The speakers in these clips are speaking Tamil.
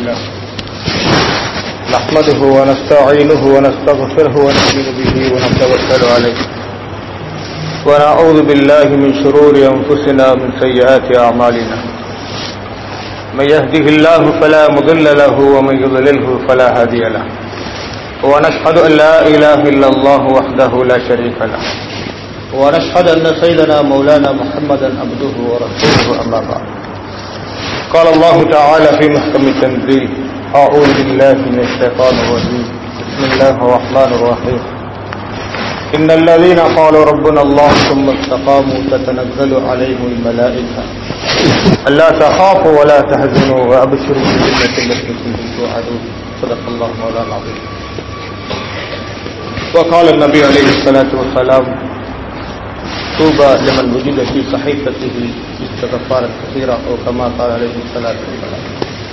لله نحمده ونستعينه ونستغفره ونؤمن به ونتوكل عليه ونعوذ بالله من شرور أنفسنا من سيئات أعمالنا من يهده الله فلا مضل له ومن يضلله فلا هادي له ونشهد أن لا إله إلا الله وحده لا شريك له ونشهد أن سيدنا مولانا محمدا عبده ورسوله أما بعد قال الله تعالى في محكم التنزيل أعوذ بالله من الشيطان الرجيم بسم الله الرحمن الرحيم إن الذين قالوا ربنا الله ثم استقاموا تتنزل عليهم الملائكة ألا تخافوا ولا تحزنوا وأبشروا بالجنة التي كنتم توعدون صدق الله مولانا العظيم وقال النبي عليه الصلاة والسلام طوبى لمن وجد في صحيفته استغفارا كثيرا أو كما قال عليه الصلاة والسلام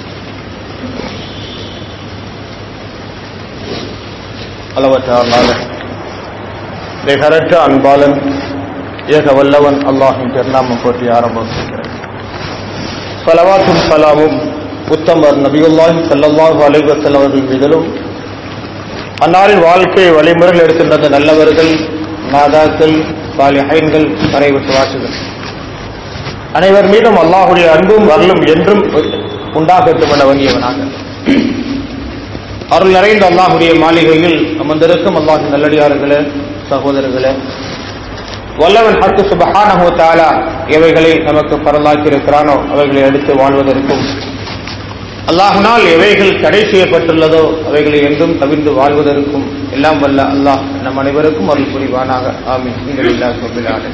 அளவற்ற அருளாளன் நிகரற்ற அன்பாளன் ஏக வல்லவன் அல்லாஹின் திருநாமம் போற்றி ஆரம்பம் செய்கிறேன் சலவாத்தும் சலாமும் உத்தமர் நபியுல்லாஹி ஸல்லல்லாஹு அலைஹி வஸல்லம் அவர்கள் மீதிலும் அன்னாரின் வாழ்க்கை வழிமுறைகள் எடுக்கின்ற நல்லவர்கள் நாதாக்கள் சாலிஹைன்கள் கரை விசுவாசிகள் அனைவர் மீதும் அல்லாஹுடைய அன்பும் அருளும் என்றும் உண்டாகட்டும் என வங்கியவனாக அருள் நிறைந்த அல்லாஹுடைய மாளிகையில் அமர்ந்திருக்கும் அல்லாஹின் நல்லடியார்களே சகோதரர்களே வல்லவன் ஹக்கு சுபஹானஹு தாலா எவைகளை நமக்கு பரலாக்கி இருக்கிறானோ அவைகளை எடுத்து வாழ்வதற்கும் அல்லாஹினால் எவைகள் தடை செய்யப்பட்டுள்ளதோ அவைகளை என்றும் தவிர்த்து வாழ்வதற்கும் எல்லாம் வல்ல அல்லாஹ் நம் அனைவருக்கும் அருள் புரிவானாக ஆமீன் இல்லா சொல்லிலான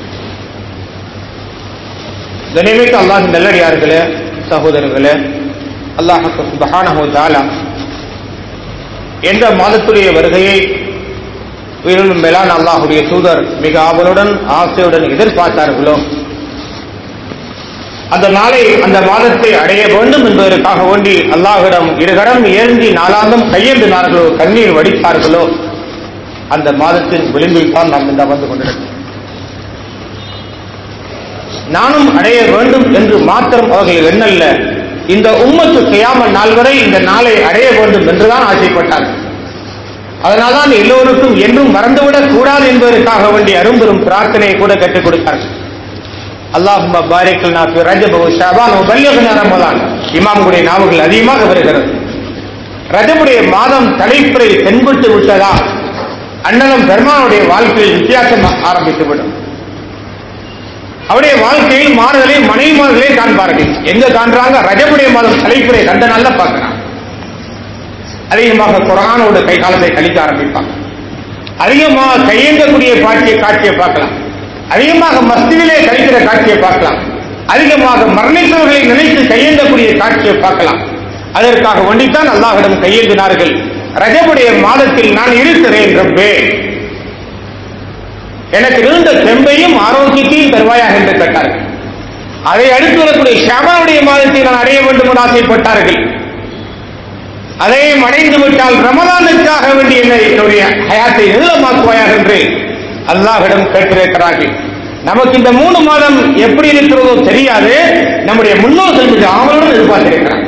கனிமிக்க அல்லாஹின் நல்லடியார்களே சகோதரர்களே அல்லாஹ் சுபஹானஹு தாலா எந்த மாதத்துடைய வருகையை உயிரிலும் மேலான அல்லாஹுடைய தூதர் மிக ஆவலுடன் ஆசையுடன் எதிர்பார்த்தார்களோ அந்த நாளை அந்த மாதத்தை அடைய வேண்டும் என்பதற்காக வேண்டி அல்லாஹிடம் இருகரம் ஏந்தி நாளாந்தம் கையேந்தினார்களோ கண்ணீர் வடித்தார்களோ அந்த மாதத்தின் விளிம்பில் தான் நாம் இந்த வந்து கொண்டிருக்கிறோம் நானும் அடைய வேண்டும் என்று மாத்திரம் அவர்கள் எண்ணல்ல இந்த உம்மத்து செய்யாம நாள் வரை இந்த நாளை அடைய வேண்டும் என்றுதான் ஆசைப்பட்டார்கள் அதனால்தான் எல்லோருக்கும் என்றும் மறந்துவிடக் கூடாது என்பதற்காக வேண்டிய அரும்பெரும் பிரார்த்தனையை கூட கற்றுக் கொடுத்தார்கள் அல்லாஹும் பாரிக்கல் நாஃபி ரஜப் ஷாபான் பல்யகுன ரமலான் இமாம்களுடைய நாவுகள் அதிகமாக வருகிறது ரஜபுடைய மாதம் தலைப்புரை தென்பட்டு விட்டதா அண்ணனும் பெருமானுடைய வாழ்க்கையில் வித்தியாசம் ஆரம்பித்துவிடும் அவருடைய வாழ்க்கையில் மாறுதலை மனைவிமார்களே காண்பார்கள் எங்க காண்றாங்க ரஜபுடைய மாதம் தலைப்புரை கண்ட நல்ல பார்க்கிறாங்க அதிகமாக குரானோட கை காலத்தை கழிக்க ஆரம்பிப்பாங்க அதிகமாக கையெங்கக்கூடிய காட்சியை காட்சியை பார்க்கலாம் அதிகமாக மஸ்திலே கழிக்கிற காட்சியை பார்க்கலாம் அதிகமாக மரணித்தவர்களை நினைத்து கையேந்தக்கூடிய காட்சியை பார்க்கலாம் அதற்காக ஒண்டித்தான் அல்லாஹிடம் கையேந்தினார்கள் ரஜபுடைய மாதத்தில் நான் இருக்கிறேன் ரப்பே எனக்கு இருந்த செம்பையும் ஆரோக்கியத்தையும் தருவாயாக என்று கேட்டார்கள் அதை அடுத்து வரக்கூடிய ஷாபாவுடைய மாதத்தை நான் அடைய வேண்டும் என்று ஆசைப்பட்டார்கள் அதையும் அடைந்து விட்டால் ரமலானுக்காக வேண்டிய என்னுடைய ஹயாத்தை நீளமாக்குவாயாக என்று அல்லாஹிடம் கேட்டிருக்கிறார்கள் நமக்கு இந்த மூணு மாதம் எப்படி இருக்கிறதோ தெரியாது நம்முடைய முன்னோர்கள் மீது ஆவலுடன் எதிர்பார்த்திருக்கிறார்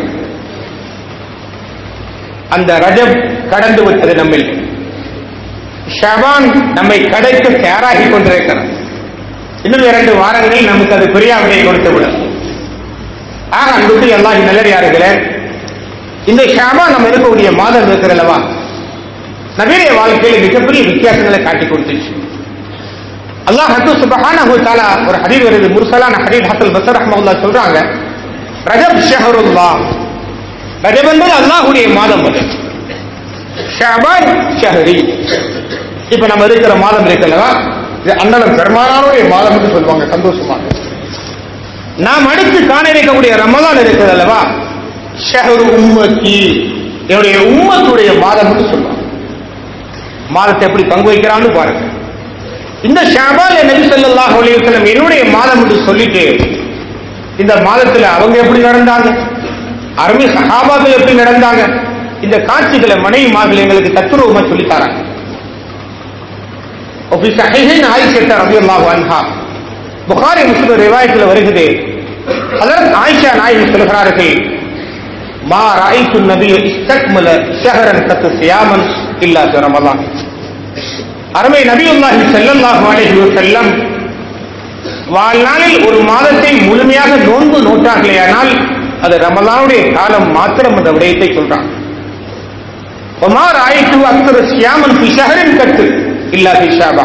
அந்த ரஜப் கடந்து விட்டது நம்மில் ஷபான் நம்மை கடைக்கு தயாராகி கொண்டிருக்கிறார் இன்னும் இரண்டு வாரங்களில் நமக்கு அது பிரியாவினை கொடுத்துவிடும் ஆக அன்புக்கு எல்லாம் நல்லடியார்களே இந்த ஷாபான் நம்ம இருக்கக்கூடிய மாதம் இருக்கிறல்லவா நவீன வாழ்க்கையில் மிகப்பெரிய வித்தியாசங்களை காட்டி கொடுத்துச்சு அல்லாஹ் ஹத்து சுபஹானஹு தஆலா ஒரு ஹதீஸ் வருது முர்சலான ஹதீஸ் ஹசல் பஸர் ரஹ்மத்துல்லாஹ் சொல்றாங்க ரஜப் ஷஹருல்லாஹ் ரஜப் என்பது அல்லாஹ்வுடைய மாதம் அது ஷஅபான் ஷஹரி இப்ப நம்ம இருக்கிற மாதம் இருக்குல்லவா இது அண்ணன் பெருமானாருடைய மாதம் என்று சொல்லுவாங்க சந்தோஷமாக நாம் அடுத்து காண இருக்கக்கூடிய ரமலான் இருக்கிறது அல்லவா ஷஹரு உம்மத்தி என்னுடைய உம்மத்துடைய மாதம் என்று சொல்லுவாங்க மாதத்தை எப்படி பங்கு வைக்கிறான்னு பாருங்க இந்த ஷாபால் நபி ஸல்லல்லாஹு அலைஹி வஸல்லம் என்னுடைய மாதம் என்று சொல்லிட்டு இந்த மாதத்துல அவங்க எப்படி நடந்தாங்க அருமை சஹாபாக்கள் எப்படி நடந்தாங்க இந்த காட்சிகளை மனைவி மார்கள் எங்களுக்கு தத்துருவமா சொல்லி தராங்க وفي صحيحين عائشة رضي الله عنها புகாரி முஸ்லிம் ரிவாயத்தில் வருகிறது அதற்கு ஆயிஷா நாயகி சொல்கிறார்கள் மா ராய்த்து நபிய இஸ்தக்மல ஷஹரன் கத்து சியாமன் இல்லா ரமலான் அருமை நபியுல்லாஹி ஸல்லல்லாஹு அலைஹி வஸல்லம் வாழ்நாளில் ஒரு மாதத்தை முழுமையாக நோன்பு நோட்டார்களேயானால் அது ரமலானுடைய காலம் மாத்திரம் அந்த விடயத்தை சொல்றான் ஒமார் ஆயிட்டு அக்தர் சியாமன் ஃபி ஷஹரின் கத்து இல்லா ஃபி ஷாபா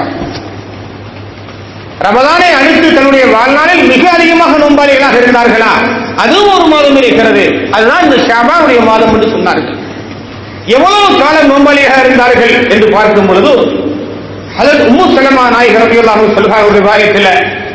ரமலானை அடுத்து தன்னுடைய வாழ்நாளில் மிக அதிகமாக நோம்பாளிகளாக இருந்தார்களா அதுவும் ஒரு மாதம் இருக்கிறது அதுதான் இந்த ஷாபாவுடைய மாதம் என்று சொன்னார்கள் எவ்வளவு காலம் நோம்பாளியாக இருந்தார்கள் என்று பார்க்கும் பொழுது அதற்கு உம்மு சலமா நாயகர் ரபியுல்லாஹு சொல்கிறாருடைய வாயத்தில்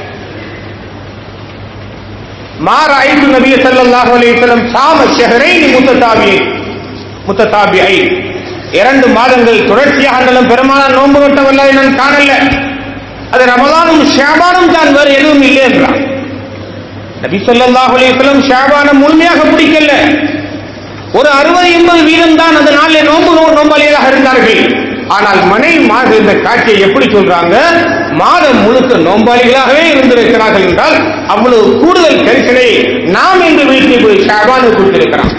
மாற ஐந்து நபிய ஸல்லல்லாஹு அலைஹி வஸல்லம் சாம ஷஹரைன் முத்ததாபி முத்ததாபிஐ இரண்டு மாதங்கள் தொடர்ச்சியாக அண்டலம் பெருமான நோன்பு நோட்டவல்ல நான் காணல அது ரமலானும் ஷாபானும் தான் வேறு எதுவும் இல்லை என்றான் நபி ஸல்லல்லாஹு அலைஹி வஸல்லம் ஷாபானை முழுமையாக பிடிக்கல ஒரு அறுபது எண்பது வீதம் தான் அந்த நாளில் நோன்பு நோ- நோம்பாளிகளாக இருந்தார்கள் ஆனால் மனை மாத இந்த காட்சியை எப்படி சொல்றாங்க மாதம் முழுக்க நோம்பாளிகளாகவே இருந்திருக்கிறார்கள் என்றால் அவ்வளவு கூடுதல் கரிசனை நாம் இன்று வீட்டில் போய் ஷாபானு கொடுத்திருக்கிறான்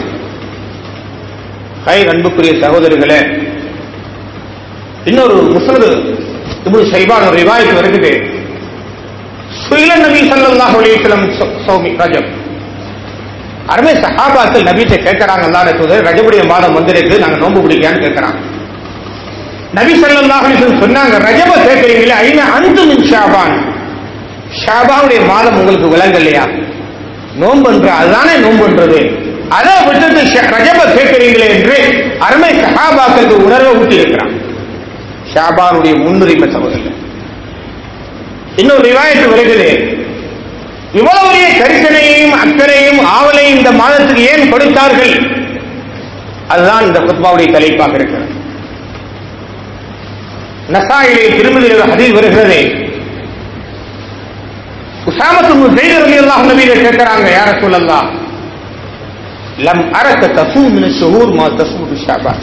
கை அன்புக்குரிய சகோதரர்களே இன்னொரு முஸ்லது இப்படி சைபான் ஒரு ரிவாயத்து வருகிறது சுயில நபி ஸல்லல்லாஹு அலைஹி வஸல்லம் சௌ- சௌமி ரஜப் அருமை சஹாபாக்கள் நபிட்ட கேட்கறாங்க அல்லாஹ் தூதர் ரஜபுடைய மாதம் வந்திருக்கு நாங்க நோன்பு பிடிக்கான்னு கேட்கறாங்க நபி ஸல்லல்லாஹு அலைஹி வஸல்லம் சொன்னாங்க ரஜப கேட்கறீங்களே ஐன அந்து மின் ஷாபான் ஷாபானுடைய மாதம் உங்களுக்கு விளங்கலையா நோன்புன்ற அதுதானே நோன்புன்றது அதை விட்டுட்டு ஷ- ரஜப கேட்கறீங்களே என்று அருமை சஹாபாக்களுக்கு உணர்வை ஊட்டி இருக்கிறான் ஷாபானுடைய முன்னுரிமை சகோதரர்கள் இன்னொரு ரிவாயத்து வருகிறது இவ்வளவு பெரிய கரிசனையையும் அக்கறையும் ஆவலையும் இந்த மாதத்துக்கு ஏன் கொடுத்தார்கள் அதுதான் இந்த குத்பாவுடைய தலைப்பாக இருக்கிறது நசாயிலே திருமதியில் ஒரு ஹதீஸ் வருகிறது உசாமத்து செய்தி ரவி அல்லாஹ் நபியில கேட்கிறாங்க யார சொல்லலாம் லம் அரக்க தசூ மின ஷுஹூர் மா தசூ ஷாபா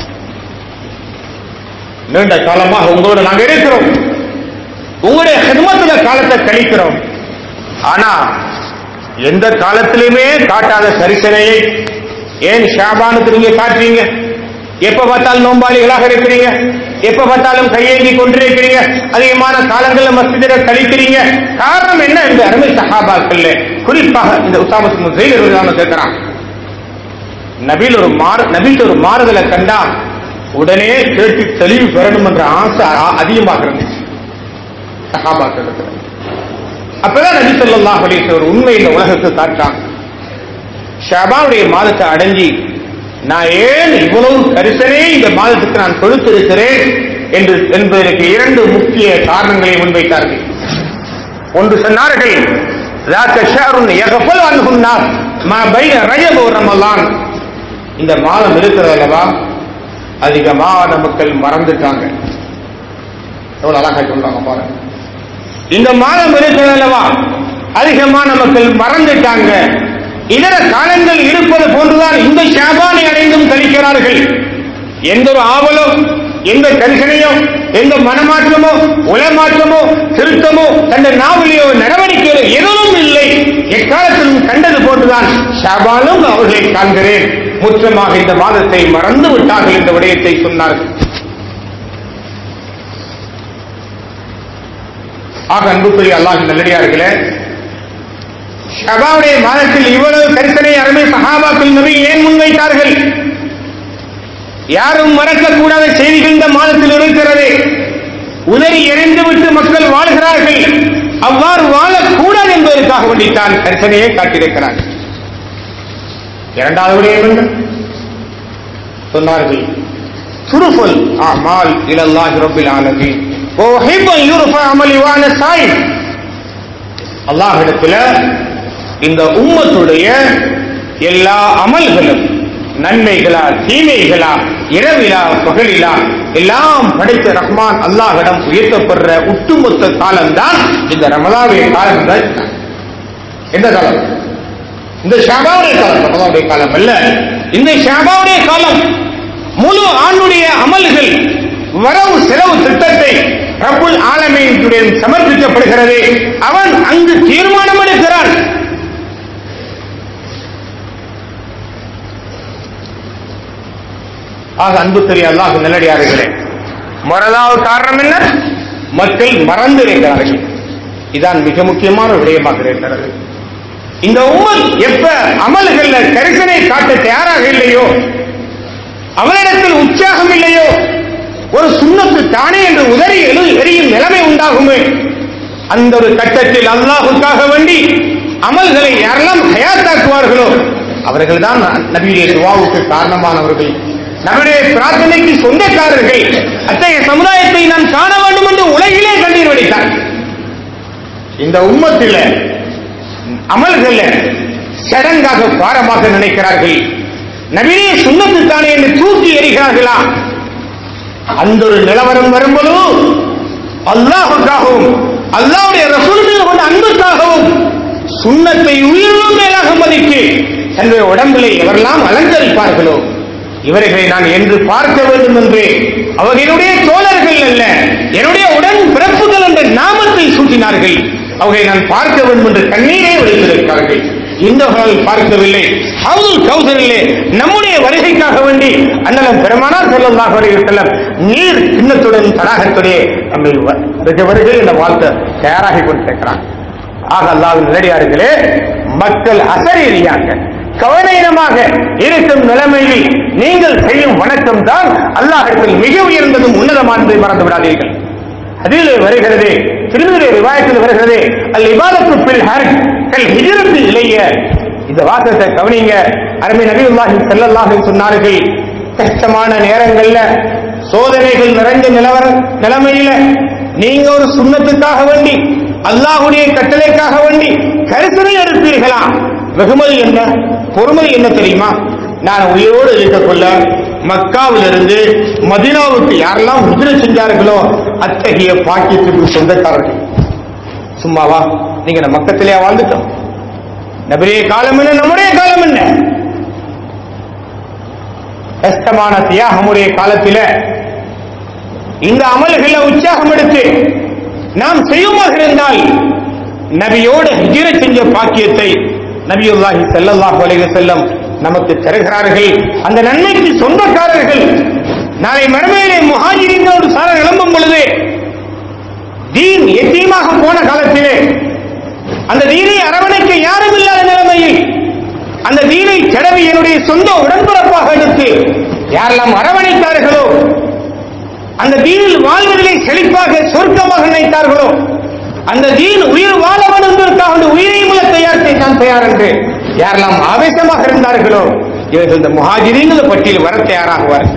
நீண்ட காலமாக உங்களோட நாங்க இருக்கிறோம் உங்களுடைய ஹிதமத்துல காலத்தை கழிக்கிறோம் ஆனா எந்த காலத்திலுமே காட்டாத சரிசனையை ஏன் ஷாபானுக்கு நீங்க காட்டுறீங்க எப்ப பார்த்தாலும் நோம்பாளிகளாக இருக்கிறீங்க எப்ப பார்த்தாலும் கையேந்தி கொண்டிருக்கிறீங்க அதிகமான காலங்களில் மஸ்ஜிதில கழிக்கிறீங்க காரணம் என்ன இந்த அருமை சஹாபாக்கள் குறிப்பாக இந்த உசாமத்து ஜெயிலர் கேட்கிறான் நபியில் ஒரு மாறு நபியில் ஒரு மாறுதலை கண்டா உடனே கேட்டு தெளிவு பெறணும் என்ற ஆசை அ- அதிகமாக இருந்துச்சு சஹாபாக்கள் இருக்கிறாங்க அப்பதான் நபி ஸல்லல்லாஹு அலைஹி வஸல்லம் ஒரு உண்மை இந்த உலகத்துக்கு காட்டான் ஷபாவுடைய மாதத்தை அடைஞ்சி நான் ஏன் இவ்வளவு கரிசனே இந்த மாதத்துக்கு நான் கொடுத்திருக்கிறேன் என்று என்பதற்கு இரண்டு முக்கிய காரணங்களை முன்வைத்தார்கள் ஒன்று சொன்னார்கள் ذاك شهر يغفل عنه الناس ما بين رجب ورمضان இந்த மாதம் இருக்கிறது அல்லவா அதிகமான மக்கள் மறந்துட்டாங்க எவ்வளவு அழகா சொல்றாங்க பாருங்க இந்த மாதம் இருக்கிறது அல்லவா அதிகமான மக்கள் மறந்துட்டாங்க இதர காலங்கள் இருப்பது போன்றுதான் இந்த ஷாபானை அடைந்தும் கழிக்கிறார்கள் எந்த ஒரு ஆவலோ எந்த கரிசனையோ எந்த மனமாற்றமோ உளமாற்றமோ திருத்தமோ தந்த நாவலியோ நடவடிக்கையோ எதுவும் இல்லை எக்காலத்திலும் கண்டது போன்றுதான் ஷாபாலும் அவர்களை காண்கிறேன் முற்றமாக இந்த மாதத்தை மறந்து விட்டார்கள் இந்த விடயத்தை சொன்னார்கள் ஆக அன்புக்குரிய அல்லாஹ் நல்லடியார்களே ஷபாவுடைய மாதத்தில் இவ்வளவு கரிசனை அருமை சஹாபாக்கள் நபி ஏன் முன்வைத்தார்கள் யாரும் மறக்கக்கூடாத செய்திகள் இந்த மாதத்தில் இருக்கிறது உதறி எரிந்துவிட்டு மக்கள் வாழ்கிறார்கள் அவ்வாறு வாழக்கூடாது என்பதற்காக வேண்டித்தான் கரிசனையை காட்டியிருக்கிறார்கள் இரண்டாவது விடயம் என்ன சொன்னார்கள் துருஃபுல் அமால் இலல்லாஹி ரப்பில் ஆலமீன் وأحب أن يرفع عملي وأنا صائم அல்லாஹ்விடத்துல இந்த உம்மத்துடைய எல்லா அமல்களும் நன்மைகளா தீமைகளா இரவிலா பகலிலா எல்லாம் படைத்த ரஹ்மான் அல்லாஹ்விடம் உயர்த்தப்படுற ஒட்டுமொத்த காலம்தான் இந்த ரமலாவுடைய காலம் தான் எந்த காலம் இந்த ஷாபாவுடைய காலம் ரமலாவுடைய காலம் அல்ல இந்த ஷாபாவுடைய காலம் முழு ஆண்டுடைய அமல்கள் வரவு செலவு திட்டத்தை ரப்புல் ஆலமீனுடன் சமர்ப்பிக்கப்படுகிறது அவன் அங்கு தீர்மானம் எடுக்கிறான் ஆக அன்புக்குரிய அல்லாஹ் நல்லடியார்களே மறதாவது காரணம் என்ன மக்கள் மறந்து இருக்கிறார்கள் இதான் மிக முக்கியமான ஒரு விடயமாக இருக்கிறது இந்த உம்மத் எப்ப அமல்கள்ல கரிசனை காட்ட தயாராக இல்லையோ அவனிடத்தில் உற்சாகம் இல்லையோ ஒரு சுண்ணத்து தானே என்று உதறி எழு எரியும் நிலைமை உண்டாகுமே அந்த ஒரு கட்டத்தில் அல்லாஹுக்காக வேண்டி அமல்களை யாரெல்லாம் ஹயாத்தாக்குவார்களோ அவர்கள் தான் நபியுடைய துவாவுக்கு காரணமானவர்கள் நம்முடைய பிரார்த்தனைக்கு சொந்தக்காரர்கள் அத்தகைய சமுதாயத்தை நான் காண வேண்டும் என்று உலகிலே கண்ணீர் வடித்தார் இந்த உம்மத்தில் அமல்கள் சடங்காக பாரமாக நினைக்கிறார்கள் நபியே சுண்ணத்து தானே என்று தூக்கி எறிகிறார்களா அந்த ஒரு நிலவரம் வரும்போது அல்லாஹுக்காகவும் அல்லாவுடைய ரசூல் மீது கொண்ட அன்புக்காகவும் சுண்ணத்தை உயிரிலும் மேலாக மதித்து தன்னுடைய உடம்பிலே எவரெல்லாம் அலங்கரிப்பார்களோ இவர்களை நான் என்று பார்க்க வேண்டும் என்று அவர்களுடைய தோழர்கள் அல்ல என்னுடைய உடன் பிறப்புகள் என்ற நாமத்தை சூட்டினார்கள் அவர்களை நான் பார்க்க வேண்டும் என்று கண்ணீரே வடித்திருக்கிறார்கள் இந்த வகையில் பார்க்கவில்லை அவுல் கௌசரிலே நம்முடைய வருகைக்காக வேண்டி அண்ணலம் பெருமானார் செல்லமாக செல்லம் நீர் சின்னத்துடன் தடாகத்துடைய நம்மை வருக வருகை என்ற வாழ்த்த தயாராகி கொண்டிருக்கிறான் ஆக அல்லாவின் நிலடியார்களே மக்கள் அசரீதியாக கவனீனமாக இருக்கும் நிலைமையில் நீங்கள் செய்யும் வணக்கம் தான் அல்லாஹிடத்தில் மிக உயர்ந்ததும் உன்னதமானதை மறந்து விடாதீர்கள் அதிலே வருகிறது திருமதி விவாயத்தில் வருகிறது அல் இபாதத்து பில் ஹர்க் கல் ஹிஜரத்து இளைய இந்த வாசத்தை கவனிங்க அருமை நபியுல்லாஹி ஸல்லல்லாஹு சொன்னார்கள் கஷ்டமான நேரங்கள்ல சோதனைகள் நிறைந்த நிலவர நிலைமையில நீங்க ஒரு சுண்ணத்துக்காக வேண்டி அல்லாஹுடைய கட்டளைக்காக வேண்டி கரிசனை எடுப்பீர்களா வெகுமதி என்ன பொறுமதி என்ன தெரியுமா நான் உயிரோடு இருக்கக்குள்ள மக்காவிலிருந்து மதினாவுக்கு யாரெல்லாம் உதிரை செஞ்சார்களோ அத்தகைய பாக்கியத்துக்கு சொந்தக்காரர்கள் சும்மாவா நீங்க நம்ம மக்கத்திலே வாழ்ந்துட்டோம் நபரிய காலம் என்ன நம்முடைய காலம் என்ன கஷ்டமான தியாகமுடைய காலத்தில இந்த அமல்களை உற்சாகம் எடுத்து நாம் செய்யுமாக இருந்தால் நபியோடு ஹிஜிர செஞ்ச பாக்கியத்தை நபியுல்லாஹி ஸல்லல்லாஹு அலைஹி வஸல்லம் நமக்கு தருகிறார்கள் அந்த நன்மைக்கு சொந்தக்காரர்கள் நாளை மறுமையிலே முஹாஜிரின் ஒரு சாரர் எழும்பும் பொழுது தீன் எத்தீமாக போன காலத்திலே அந்த தீனை அரவணைக்க யாரும் இல்லாத நிலைமையில் அந்த தீனை தடவி என்னுடைய சொந்த உடன்பிறப்பாக எடுத்து யாரெல்லாம் அரவணைத்தார்களோ அந்த தீனில் வாழ்வதிலே செழிப்பாக சொர்க்கமாக நினைத்தார்களோ அந்த தீன் உயிர் வாழ என்பதற்காக அந்த உயிரை முள்ள தயார் செய்தான் தயார் என்று யாரெல்லாம் ஆவேசமாக இருந்தார்களோ இவர்கள் இந்த முஹாஜிரின் பட்டியல் வர தயாராகுவார்கள்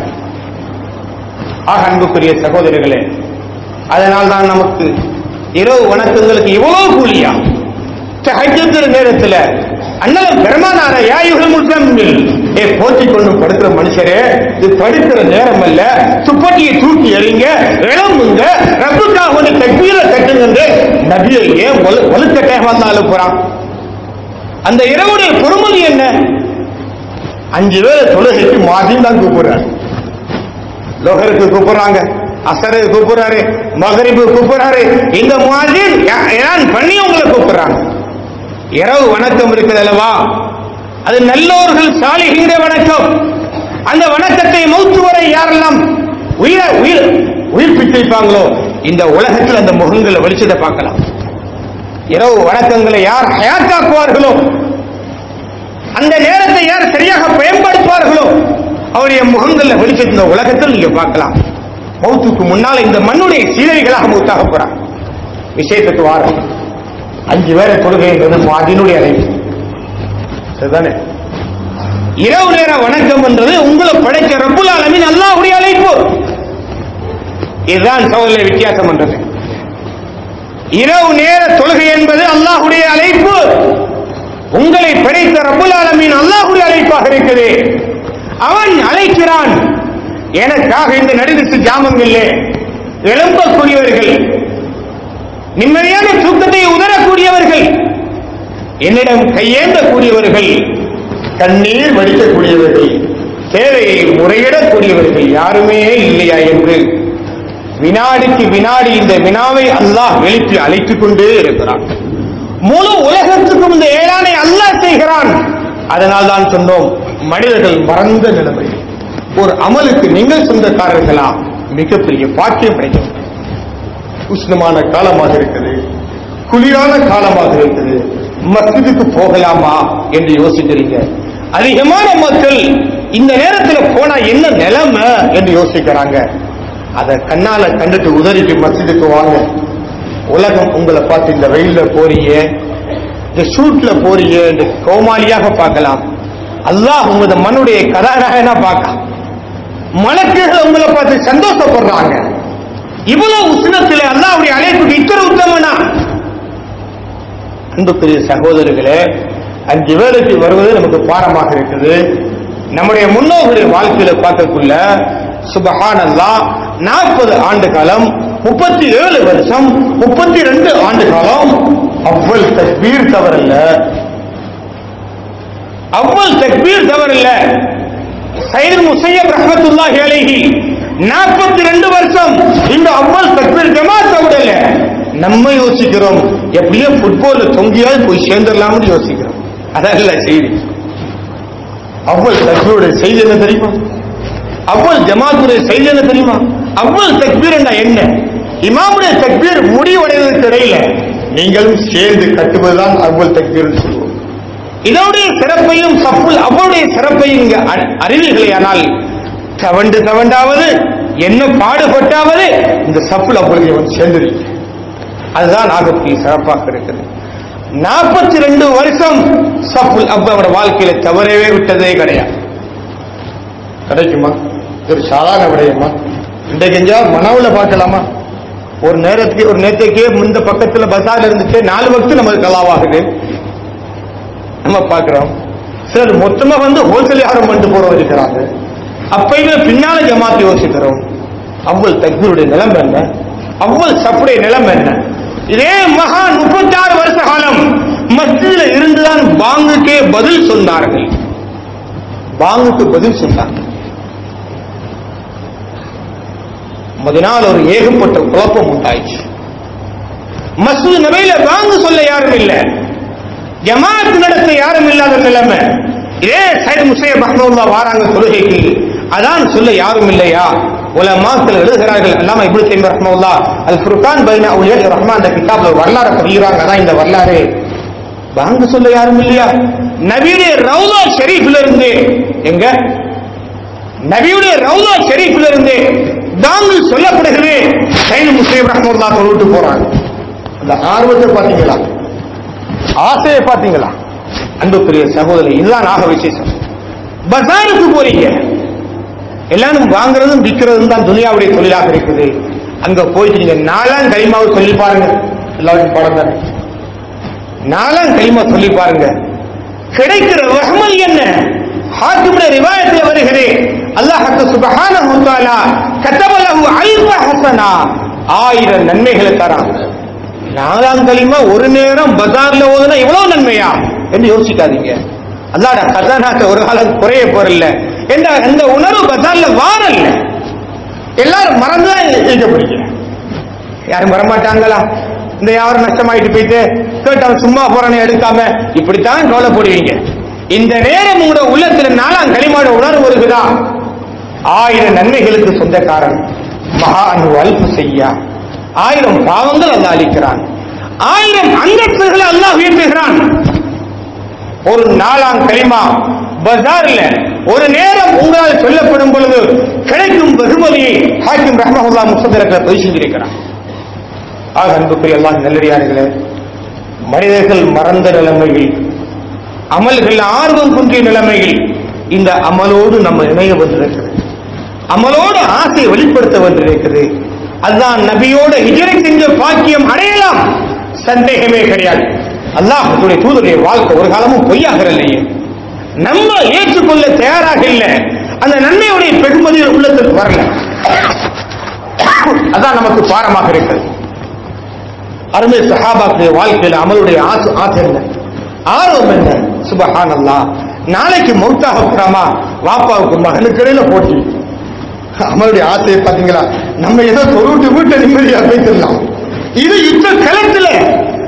ஆக அன்புக்குரிய சகோதரர்களே அதனால் தான் நமக்கு இரவு வணக்கங்களுக்கு இவ்வளவு கூலியா தஹஜ்ஜுங்கிற நேரத்துல அண்ணன் பெருமானார யாயுகள் முத்தம்மில் ஏ போற்றி கொண்டு படுக்கிற மனுஷரே இது படுக்கிற நேரம் அல்ல துப்பட்டியை தூக்கி எறிங்க இளம்புங்க ரப்புக்காக ஒரு தக்பீர கட்டுங்க நபியை ஏன் வலுக்கட்டாக வந்தாலும் போறான் அந்த இரவுடைய பொறுமதி என்ன அஞ்சு பேரை தொழுகைக்கு மாதியும் தான் கூப்பிடுறாரு லோகருக்கு கூப்பிடுறாங்க அசருக்கு கூப்பிடுறாரு மகரிபு கூப்பிடுறாரு இந்த மாதிரி ஏன் பண்ணி உங்களை கூப்பிடுறாங்க இரவு வணக்கம் இருக்குது அல்லவா அது நல்லோர்கள் சாலிகின்ற வணக்கம் அந்த வணக்கத்தை மௌத்து வரை யாரெல்லாம் உயிர உயிர் உயிர்ப்பித்து வைப்பாங்களோ இந்த உலகத்தில் அந்த முகங்களை வெளிச்சத்தை பார்க்கலாம் இரவு வணக்கங்களை யார் ஹயாத்தாக்குவார்களோ அந்த நேரத்தை யார் சரியாக பயன்படுத்துவார்களோ அவருடைய முகங்கள்ல வெளிச்சத்தை இந்த உலகத்தில் நீங்க பார்க்கலாம் மௌத்துக்கு முன்னால இந்த மண்ணுடைய சீரழிகளாக மௌத்தாக போறாங்க விஷயத்துக்கு வாரம் அஞ்சு பேரை தொழுகைன்றது அதனுடைய அழைப்பு சரிதானே இரவு நேர வணக்கம் என்றது உங்களை படைச்ச ரப்புல் ஆலமின் அல்லாஹ்வுடைய அழைப்பு இதுதான் சகோதர வித்தியாசம் என்றது இரவு நேர தொழுகை என்பது அல்லாஹ்வுடைய அழைப்பு உங்களை படைத்த ரப்புல் ஆலமின் அல்லாஹ்வுடைய அழைப்பாக இருக்குது அவன் அழைக்கிறான் எனக்காக இந்த நடுநிசு ஜாமங்களிலே எழும்பக்கூடியவர்கள் நிம்மதியான தூக்கத்தை உதரக்கூடியவர்கள் என்னிடம் கையேந்தக்கூடியவர்கள் கண்ணீர் வடிக்கக்கூடியவர்கள் தேவையை முறையிடக்கூடியவர்கள் யாருமே இல்லையா என்று வினாடிக்கு வினாடி இந்த வினாவை அல்லாஹ் எழுப்பி அழைத்துக் கொண்டே இருக்கிறான் முழு உலகத்துக்கும் இந்த ஏழானை அல்லாஹ் செய்கிறான் அதனால் தான் சொன்னோம் மனிதர்கள் மறந்த நிலைமை ஒரு அமலுக்கு நீங்கள் சொந்தக்காரர்களா மிகப்பெரிய பாக்கியம் கிடைக்கும் உஷ்ணமான காலமாக இருக்குது குளிரான காலமாக இருக்குது மஸ்ஜிதுக்கு போகலாமா என்று யோசிக்கிறீங்க அதிகமான மக்கள் இந்த நேரத்தில் போனா என்ன நிலைமை என்று யோசிக்கிறாங்க அதை கண்ணால கண்டுட்டு உதறிக்கு மஸ்ஜிதுக்கு வாங்க உலகம் உங்களை பார்த்து இந்த வெயில்ல போறீங்க இந்த ஷூட்ல போறீங்க இந்த கோமாளியாக பார்க்கலாம் அல்லாஹ் உங்களது மண்ணுடைய கதாநாயகனா பார்க்கலாம் மலக்குகள் உங்களை பார்த்து சந்தோஷப்படுறாங்க இவ்வளவு உஷ்ணத்தில் அல்லாவுடைய அழைப்புக்கு இத்தனை உத்தமனா அன்புக்குரிய சகோதரர்களே அஞ்சு வேலைக்கு வருவது நமக்கு பாடமாக இருக்குது நம்முடைய முன்னோர்களுடைய வாழ்க்கையில பார்க்கக்குள்ள சுபஹானல்லா நாற்பது ஆண்டு காலம் முப்பத்தி ஏழு வருஷம் முப்பத்தி ரெண்டு ஆண்டு காலம் அவ்வள் தக்பீர் தவறல்ல அவ்வள் தக்பீர் தவறல்ல சைது முசையப் ரஹமத்துல்லாஹி அலைஹி நாற்பத்தி ரெண்டு வருஷம் இந்த அவ்வள் தக்பீர் ஜமாத் விடல நம்ம யோசிக்கிறோம் எப்படியோ ஃபுட்பால்ல தொங்கியாவது போய் சேர்ந்துடலாம்னு யோசிக்கிறோம் அதல்ல செய்தி அவ்வள் தக்பீருடைய செய்தி என்ன தெரியுமா அவ்வள் ஜமாத்துடைய செய்தி என்ன தெரியுமா அவ்வள் தக்பீர் என்ன இமாமுடைய தக்பீர் முடிவடைவதற்கு இடையில நீங்களும் சேர்ந்து கட்டுவதுதான் அவ்வள் தக்பீர் சொல்லுவோம் இதோடைய சிறப்பையும் சப்புல் அவருடைய சிறப்பையும் இங்க அறிவீர்களேயானால் தவண்டு தவண்டாவது என்ன பாடுபட்டாவது இந்த சப்புல் அவ்வளவு வந்து சேர்ந்துருக்கு அதுதான் ஆகப்பெரிய சிறப்பாக இருக்குது நாற்பத்தி ரெண்டு வருஷம் சப்புல் அப்பாவோட வாழ்க்கையில தவறவே விட்டதே கிடையாது கிடைக்குமா இது ஒரு சாதாரண விடயமா இன்றைக்கு எங்கேயாவது மனவுல பார்க்கலாமா ஒரு நேரத்துக்கு ஒரு நேரத்துக்கே இந்த பக்கத்துல பசார் இருந்துச்சு நாலு வக்து நமக்கு கலாவாகுது நம்ம பார்க்கிறோம் சிலர் மொத்தமா வந்து ஹோல்சேல் யாரும் பண்ணிட்டு போறோம் இருக்கிறாங்க அப்பயுமே பின்னால ஜமாத்து யோசிக்கிறோம் அவ்வள் தக்பீருடைய நிலைமை என்ன அவ்வள் சப்புடைய நிலைமை என்ன இதே மகா முப்பத்தாறு வருஷ காலம் மஸ்ஜிதில் இருந்துதான் பாங்குக்கே பதில் சொன்னார்கள் பாங்குக்கு பதில் சொன்னார்கள் அதனால் ஒரு ஏகப்பட்ட குழப்பம் உண்டாயிடுச்சு மஸ்ஜித் நபையில வாங்க சொல்ல யாரும் இல்லை ஜமாத் நடத்த யாரும் இல்லாத நிலைமை இதே சைடு முசைய மஹமூல்லா வாராங்க தொழுகைக்கு அதான் சொல்ல யாரும் இல்லையா உலமாக்கள் எழுதுகிறார்கள் அல்லாம இப்படி செய்யும் ரஹ்மவுல்லா அது ஃபுர்கான் பைனா உலியா ரஹ்மான் அந்த கிதாப்ல ஒரு வரலாறு பதிகிறாங்க அதான் இந்த வரலாறு வாங்க சொல்ல யாரும் இல்லையா நபியுடைய ரவுலா ஷெரீஃப்ல இருந்து எங்க நபியுடைய ரவுலா ஷெரீஃப்ல இருந்து தாங்கள் சொல்லப்படுகிறது சைடு முஸ்லீம் ரஹ்மவுல்லா சொல்லிட்டு போறாங்க அந்த ஆர்வத்தை பாத்தீங்களா ஆசையை பாத்தீங்களா அன்புக்குரிய சகோதரி இதுதான் ஆக விசேஷம் பஜாருக்கு போறீங்க எல்லாரும் வாங்குறதும் விற்கிறதும் தான் துனியாவுடைய தொழிலாக இருக்குது அங்க போயிட்டு நீங்க நாலாம் களிமாவை சொல்லி பாருங்க எல்லாருக்கும் பாடம் தானே நாலாம் களிமா சொல்லி பாருங்க கிடைக்கிற ரஹ்மல் என்ன ஹாக்கிமுடைய ரிவாயத்தில் வருகிறே அல்லாஹ் சுபஹானஹு தஆலா கதபலஹு அல்ஃப ஹஸனா ஆயிரம் நன்மைகளை தரான் நாலாம் களிமா ஒரு நேரம் பஜார்ல ஓதுனா இவ்வளவு நன்மையா என்று யோசிக்காதீங்க அல்லாட கதாநாத்தை ஒரு காலம் குறைய போறல என்ற அந்த உணர்வு பஜார்ல வாரல்ல எல்லாரும் மறந்துதான் இருக்க பிடிக்கிறேன் யாரும் வரமாட்டாங்களா இந்த யாரும் நஷ்டமாயிட்டு போயிட்டு கேட்டு அவன் சும்மா போறானே எடுக்காம இப்படித்தான் கவலைப்படுவீங்க இந்த நேரம் உங்களோட உள்ளத்துல நாலாம் களிமாட உணர்வு வருகுதா ஆயிரம் நன்மைகளுக்கு சொந்தக்காரன் மகா அன்பு அல்பு செய்யா ஆயிரம் பாவங்கள் அல்லாஹ் அளிக்கிறான் ஆயிரம் அந்தஸ்துகளை அல்லாஹ் உயர்த்துகிறான் ஒரு நாலாம் களிமா பஜார்ல ஒரு நேரம் உங்களால் சொல்லப்படும் பொழுது கிடைக்கும் வெகுமதியை ஹாக்கிம் ரஹ்மஹுல்லா முசதரத்தில் பதிவு செஞ்சிருக்கிறான் ஆக அன்புக்குரிய எல்லாம் நல்லடியார்களே மனிதர்கள் மறந்த நிலைமையில் அமல்கள் ஆர்வம் குன்றிய நிலைமையில் இந்த அமலோடு நம்ம இணைய வந்திருக்கிறது அமலோடு ஆசை வெளிப்படுத்த வந்திருக்கிறது அதுதான் நபியோட ஹிஜரை செஞ்ச பாக்கியம் அடையலாம் சந்தேகமே கிடையாது அல்லாஹுடைய தூதருடைய வாழ்க்கை ஒரு காலமும் பொய்யாக இல்லையே நம்ம ஏற்றுக்கொள்ள தயாராக இல்லை அந்த நன்மையுடைய பெருமதியில் உள்ளத்துக்கு வரல அதான் நமக்கு பாரமாக இருக்கிறது அருமை சஹாபாக்குடைய வாழ்க்கையில் அமலுடைய ஆசை ஆசை என்ன ஆர்வம் என்ன சுபஹான் அல்லா நாளைக்கு மௌத்தாக போறாமா வாப்பாவுக்கு மகனுக்கு இடையில போட்டி அமலுடைய ஆசையை பாத்தீங்களா நம்ம ஏதோ தொழுவிட்டு வீட்டை நிம்மதியா போய்த்திடலாம் இது யுத்த களத்துல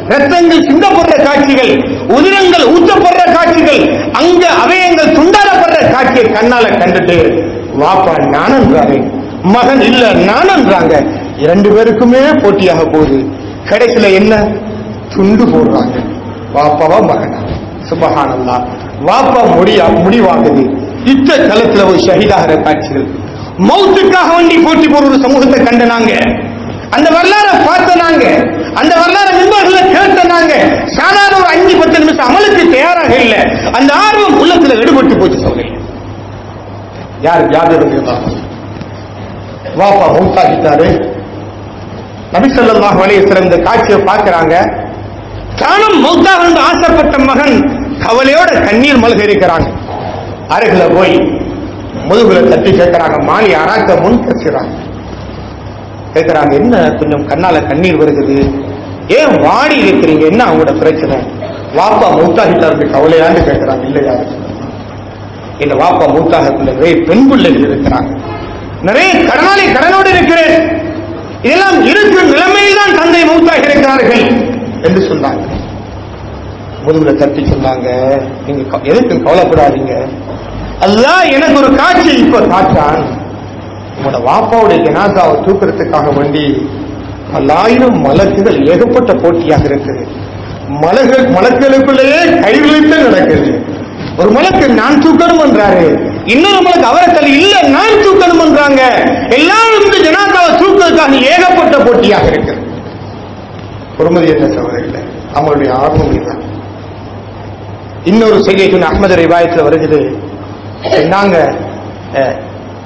ரத்தங்கள் சிந்தப்படுற காட்சிகள் உதிரங்கள் ஊத்தப்படுற காட்சிகள் அங்க அவயங்கள் துண்டாடப்படுற காட்சியை கண்ணால கண்டுட்டு வாப்பா நானன்றாரு மகன் இல்ல நானன்றாங்க இரண்டு பேருக்குமே போட்டியாக போகுது கடைசியில என்ன துண்டு போடுறாங்க வாப்பாவா மகனா சுபஹானல்லா வாப்பா முடியா முடிவாகுது யுத்த களத்துல ஒரு ஷஹீதாகிற காட்சிகள் மௌத்துக்காக வேண்டி போட்டி போற ஒரு சமூகத்தை கண்ட நாங்க அந்த வரலாறை பார்த்த நாங்க அந்த வரலாறு மின்பர்கள கேட்ட நாங்க சாதாரண ஒரு அஞ்சு பத்து நிமிஷம் அமலுக்கு தயாராக இல்லை அந்த ஆர்வம் உள்ளத்துல எடுபட்டு போச்சு சொல்றேன் யார் யார் இருக்கிறதா வாப்பா மௌத்தாகிட்டாரு நபி ஸல்லல்லாஹு அலைஹி வஸல்லம் இந்த காட்சியை பார்க்கறாங்க தானும் மௌத்தாக என்று ஆசைப்பட்ட மகன் கவலையோட கண்ணீர் மல்க இருக்கிறாங்க அருகில போய் முதுகுல தட்டி கேட்கிறாங்க மாலி அராக்க முன் கசிறாங்க கேட்கிறாங்க என்ன கொஞ்சம் கண்ணால கண்ணீர் வருகிறது ஏன் வாடி இருக்கிறீங்க என்ன அவங்களோட பிரச்சனை வாப்பா மூத்தாகிட்டாருக்கு கவலையான்னு கேட்கிறாங்க இல்லையா இந்த வாப்பா மூத்தாகக்குள்ள நிறைய பெண் பிள்ளைகள் இருக்கிறாங்க நிறைய கடனாளி கடனோடு இருக்கிறேன் இதெல்லாம் இருக்கும் நிலைமையில் தான் தந்தை மூத்தாக இருக்கிறார்கள் என்று சொன்னாங்க முதுகுல தட்டி சொன்னாங்க நீங்க க- எதுக்கும் கவலைப்படாதீங்க அல்லாஹ் எனக்கு ஒரு காட்சி இப்ப காட்டான் உங்களோட வாப்பாவுடைய ஜனாதாவை தூக்குறதுக்காக வேண்டி பல்லாயிரம் மலக்குகள் ஏகப்பட்ட போட்டியாக இருக்குது மலர்கள் மலக்களுக்குள்ளேயே கைவிழித்து நடக்குது ஒரு மலக்கு நான் தூக்கணும் என்றாரு இன்னொரு மலக்கு அவரை தள்ளி இல்ல நான் தூக்கணும் என்றாங்க எல்லாரும் இந்த ஜனாதாவை தூக்குறதுக்காக ஏகப்பட்ட போட்டியாக இருக்குது பொறுமதி என்ன சகோதரில்லை அவங்களுடைய ஆர்வம் இதுதான் இன்னொரு செய்தியின் அஹ்மது ரிவாயத்தில் வருகிறது நாங்க அஹ்,